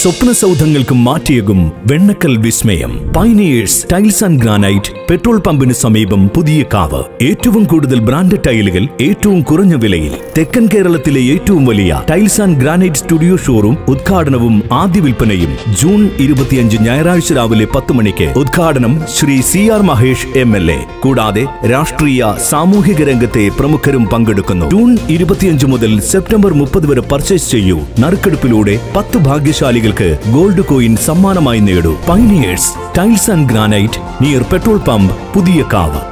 സ്വപ്ന സൗധങ്ങൾക്കും മാറ്റിയകും വെണ്ണക്കൽ വിസ്മയം pioneers tiles and granite petrol പമ്പിന് സമീപം പുതിയ കാവ് ഏറ്റവും കൂടുതൽ ബ്രാൻഡഡ് ടൈലുകൾ ഏറ്റവും കുറഞ്ഞ വിലയിൽ തെക്കൻ കേരളത്തിലെ ഏറ്റവും വലിയ tiles and granite studio showroom ഉദ്ഘാടനവും ആദ്യ വിൽപ്പനയും ജൂൺ ഇരുപത്തിയഞ്ച് ഞായറാഴ്ച രാവിലെ പത്ത് മണിക്ക് ഉദ്ഘാടനം Shri C R Mahesh M L A കൂടാതെ രാഷ്ട്രീയ സാമൂഹിക രംഗത്തെ പ്രമുഖരും പങ്കെടുക്കുന്നു ജൂൺ ഇരുപത്തിയഞ്ച് മുതൽ സെപ്റ്റംബർ മുപ്പത് വരെ പർച്ചേസ് ചെയ്യൂ നറുക്കെടുപ്പിലൂടെ പത്ത് ഭാഗ്യശാലികൾക്ക് ഗോൾഡ് കോയിൻ സമ്മാനമായി നേടൂ pioneers tiles and granite near petrol pump പുതിയ കാവ്